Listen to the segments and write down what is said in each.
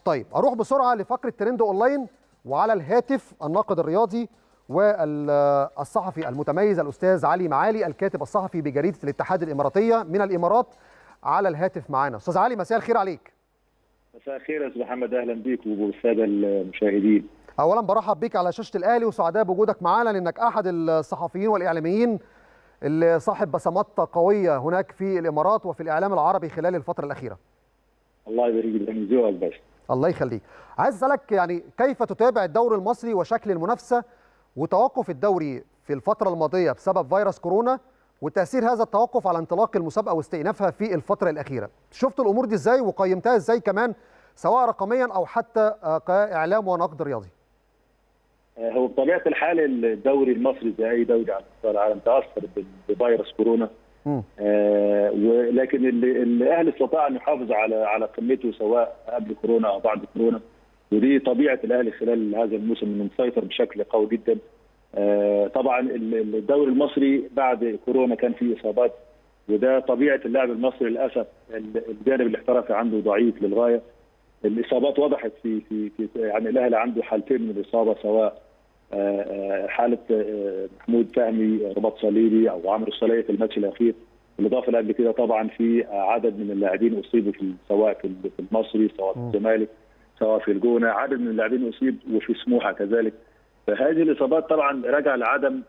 طيب اروح بسرعه لفقره ترند اونلاين وعلى الهاتف الناقد الرياضي والصحفي المتميز الاستاذ علي معالي الكاتب الصحفي بجريده الاتحاد الاماراتيه من الامارات على الهاتف معانا استاذ علي مساء الخير عليك مساء الخير يا استاذ محمد اهلا بيك وبالساده المشاهدين اولا برحب بيك على شاشه الاهلي وسعداء بوجودك معانا لانك احد الصحفيين والاعلاميين اللي صاحب بصمات قويه هناك في الامارات وفي الاعلام العربي خلال الفتره الاخيره الله يبارك لك من ذوقك بس الله يخليك عايز اسالك يعني كيف تتابع الدوري المصري وشكل المنافسه وتوقف الدوري في الفتره الماضيه بسبب فيروس كورونا وتاثير هذا التوقف على انطلاق المسابقه واستئنافها في الفتره الاخيره شفت الامور دي ازاي وقيمتها ازاي كمان سواء رقميا او حتى كاعلام ونقد رياضي هو بطبيعه الحال الدوري المصري زي اي دوري على مستوى العالم تاثر بفيروس كورونا آه ولكن اللي الاهلي استطاع ان يحافظ على على قمته سواء قبل كورونا او بعد كورونا ودي طبيعه الاهلي خلال هذا الموسم انه مسيطر بشكل قوي جدا آه طبعا الدوري المصري بعد كورونا كان فيه اصابات وده طبيعه اللاعب المصري للاسف الجانب الاحترافي عنده ضعيف للغايه الاصابات وضحت في في, في يعني الاهلي عنده حالتين من الاصابه سواء حاله محمود فهمي رباط صليبي او عمرو الصليه في الماتش الاخير بالاضافه اللي قبل كده طبعا في عدد من اللاعبين اصيبوا في سواء في المصري سواء في الزمالك سواء في الجونه عدد من اللاعبين اصيب وفي سموحه كذلك فهذه الاصابات طبعا راجعه لعدم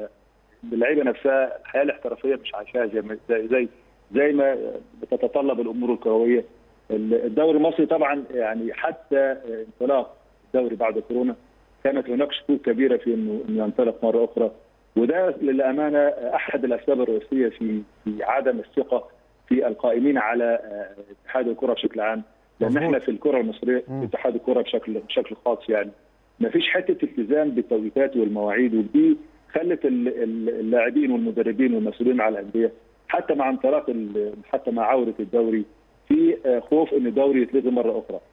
اللعيبه نفسها الحياه الاحترافيه مش عايشاها زي زي زي ما بتتطلب الامور الكرويه الدوري المصري طبعا يعني حتى انطلاق الدوري بعد كورونا كانت هناك شكوك كبيره في انه انه ينطلق مره اخرى وده للامانه احد الاسباب الرئيسيه في في عدم الثقه في القائمين على اتحاد الكره بشكل عام لان احنا في الكره المصريه في اتحاد الكره بشكل بشكل خاص يعني ما فيش حته التزام بالتوقيتات والمواعيد ودي خلت اللاعبين والمدربين والمسؤولين على الانديه حتى مع انطلاق حتى مع عوده الدوري في خوف ان الدوري يتلغي مره اخرى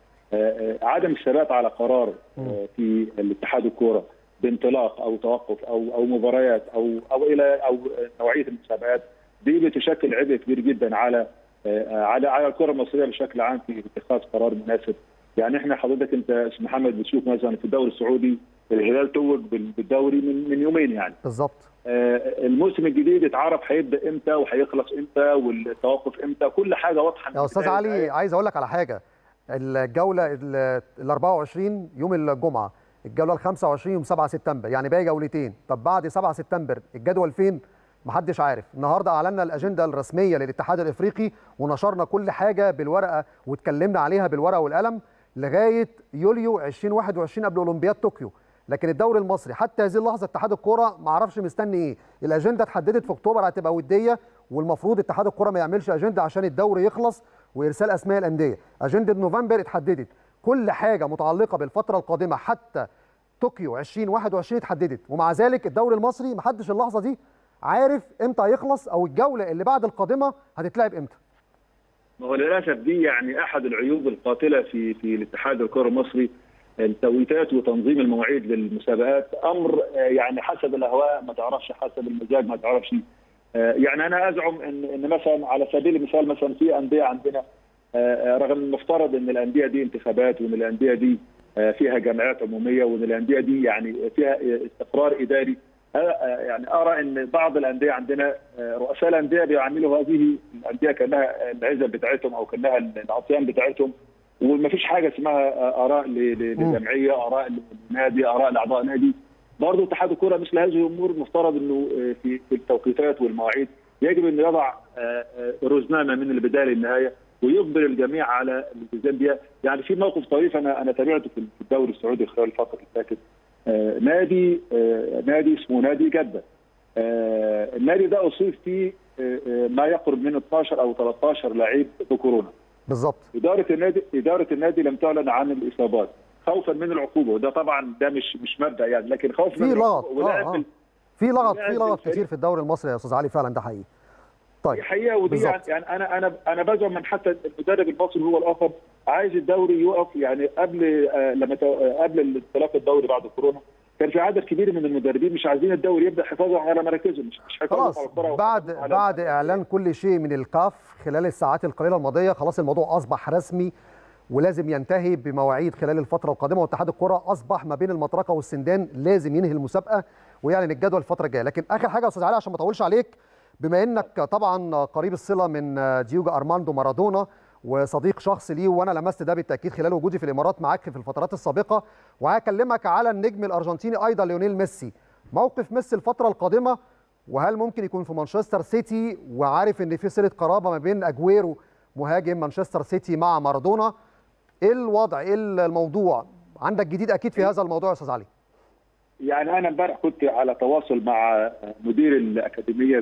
عدم الثبات على قرار في الاتحاد الكوره بانطلاق او توقف او او مباريات او او الى او نوعيه المسابقات دي بتشكل عبء كبير جدا على على على الكره المصريه بشكل عام في اتخاذ قرار مناسب يعني احنا حضرتك انت اسم محمد بتشوف مثلا في الدوري السعودي الهلال توج بالدوري من من يومين يعني بالظبط الموسم الجديد اتعرف هيبدا امتى وهيخلص امتى والتوقف امتى كل حاجه واضحه يا استاذ علي عايز اقول لك على حاجه الجوله ال 24 يوم الجمعه الجوله ال 25 يوم 7 سبتمبر يعني باقي جولتين طب بعد 7 سبتمبر الجدول فين محدش عارف النهارده اعلنا الاجنده الرسميه للاتحاد الافريقي ونشرنا كل حاجه بالورقه واتكلمنا عليها بالورقه والقلم لغايه يوليو 2021 قبل اولمبياد طوكيو لكن الدوري المصري حتى هذه اللحظه اتحاد الكوره ما اعرفش مستني ايه الاجنده اتحددت في اكتوبر هتبقى وديه والمفروض اتحاد الكوره ما يعملش اجنده عشان الدوري يخلص وارسال اسماء الانديه اجنده نوفمبر اتحددت كل حاجه متعلقه بالفتره القادمه حتى طوكيو 2021 اتحددت ومع ذلك الدوري المصري ما حدش اللحظه دي عارف امتى هيخلص او الجوله اللي بعد القادمه هتتلعب امتى ما هو للاسف دي يعني احد العيوب القاتله في في الاتحاد الكره المصري التوقيتات وتنظيم المواعيد للمسابقات امر يعني حسب الاهواء ما تعرفش حسب المزاج ما تعرفش يعني انا ازعم ان ان مثلا على سبيل المثال مثلا في انديه عندنا رغم المفترض ان الانديه دي انتخابات وان الانديه دي فيها جمعيات عموميه وان الانديه دي يعني فيها استقرار اداري يعني ارى ان بعض الانديه عندنا رؤساء الانديه بيعاملوا هذه الانديه كانها العزب بتاعتهم او كانها العصيان بتاعتهم وما فيش حاجه اسمها اراء لجمعيه اراء لنادي اراء لاعضاء نادي برضه اتحاد الكره مثل هذه الامور مفترض انه في في التوقيتات والمواعيد يجب ان يضع رزنامه من البدايه للنهايه ويجبر الجميع على الالتزام بها، يعني في موقف طريف انا انا تابعته في الدوري السعودي خلال الفتره اللي فاتت نادي نادي اسمه نادي جده النادي ده اصيب فيه ما يقرب من 12 او 13 لعيب بكورونا بالظبط اداره النادي اداره النادي لم تعلن عن الاصابات خوفا من العقوبه وده طبعا ده مش مش مبدا يعني لكن خوف في لغط آه آه. في لغط في لغط كتير في الدوري المصري يا استاذ علي فعلا ده حقيقي طيب حقيقه ودي بالزبط. يعني انا انا انا بزعم من حتى المدرب المصري هو الاخر عايز الدوري يقف يعني قبل آه لما قبل انطلاق الدوري بعد كورونا كان في عدد كبير من المدربين مش عايزين الدوري يبدا حفاظا على مراكزهم مش مش خلاص بعد بعد اعلان كل شيء من الكاف خلال الساعات القليله الماضيه خلاص الموضوع اصبح رسمي ولازم ينتهي بمواعيد خلال الفتره القادمه واتحاد الكره اصبح ما بين المطرقه والسندان لازم ينهي المسابقه ويعلن الجدول الفتره الجايه لكن اخر حاجه يا استاذ علي عشان ما اطولش عليك بما انك طبعا قريب الصله من ديوجو ارماندو مارادونا وصديق شخص ليه وانا لمست ده بالتاكيد خلال وجودي في الامارات معاك في الفترات السابقه وهكلمك على النجم الارجنتيني ايضا ليونيل ميسي موقف ميسي الفتره القادمه وهل ممكن يكون في مانشستر سيتي وعارف ان في صله قرابه ما بين اجويرو مهاجم مانشستر سيتي مع مارادونا ايه الوضع ايه الموضوع عندك جديد اكيد في هذا الموضوع يا استاذ علي يعني انا امبارح كنت على تواصل مع مدير الاكاديميه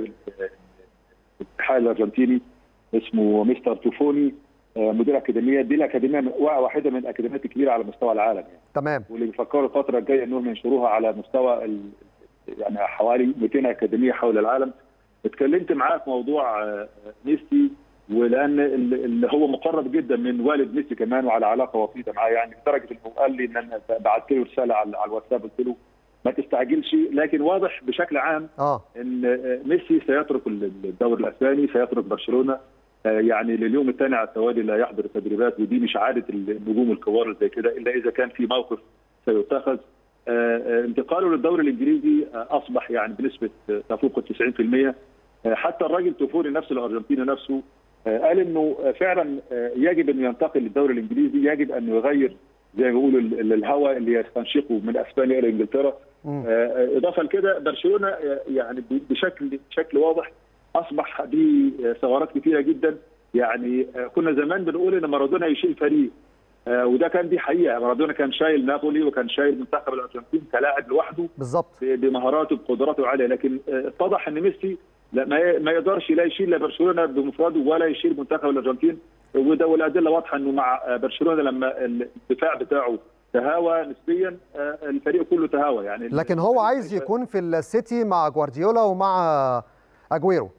الاتحاد الارجنتيني اسمه مستر توفوني مدير اكاديميه دي الاكاديميه واحده من الاكاديميات الكبيره على مستوى العالم يعني. تمام واللي بيفكروا الفتره الجايه انهم ينشروها على مستوى ال... يعني حوالي 200 اكاديميه حول العالم اتكلمت معاه في موضوع ميسي ولان اللي هو مقرب جدا من والد ميسي كمان وعلى علاقه وطيده معاه يعني لدرجه انه قال لي ان انا بعت له رساله على الواتساب قلت له ما تستعجلش لكن واضح بشكل عام اه ان ميسي سيترك الدوري الاسباني سيترك برشلونه يعني لليوم الثاني على التوالي لا يحضر التدريبات ودي مش عاده النجوم الكبار زي كده الا اذا كان في موقف سيتخذ انتقاله للدوري الانجليزي اصبح يعني بنسبه تفوق ال 90% حتى الراجل توفوري نفسه الارجنتيني نفسه قال انه فعلا يجب انه ينتقل للدوري الانجليزي يجب انه يغير زي ما بيقولوا الهواء اللي يستنشقه من اسبانيا الى انجلترا اضافه لكده برشلونه يعني بشكل بشكل واضح اصبح دي ثغرات كثيره جدا يعني كنا زمان بنقول ان مارادونا يشيل فريق وده كان دي حقيقه مارادونا كان شايل نابولي وكان شايل منتخب الارجنتين كلاعب لوحده بالظبط بمهاراته بقدراته العاليه لكن اتضح ان ميسي لا ما يقدرش لا يشيل لا برشلونه بمفرده ولا يشيل منتخب الارجنتين وده والادله واضحه انه مع برشلونه لما الدفاع بتاعه تهاوى نسبيا الفريق كله تهاوى يعني لكن هو عايز يكون في السيتي مع جوارديولا ومع اجويرو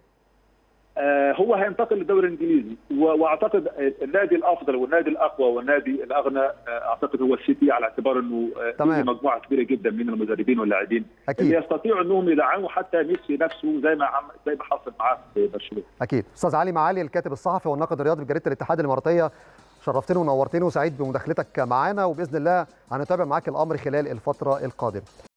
هو هينتقل للدوري الانجليزي واعتقد النادي الافضل والنادي الاقوى والنادي الاغنى اعتقد هو السيتي على اعتبار انه تمام. فيه مجموعه كبيره جدا من المدربين واللاعبين أكيد. اللي يستطيعوا انهم يدعموا حتى ميسي نفسه زي ما عم زي ما حصل معاه في برشلونه. اكيد استاذ علي معالي الكاتب الصحفي والناقد الرياضي بجريده الاتحاد الاماراتيه شرفتني ونورتني وسعيد بمداخلتك معانا وباذن الله هنتابع معاك الامر خلال الفتره القادمه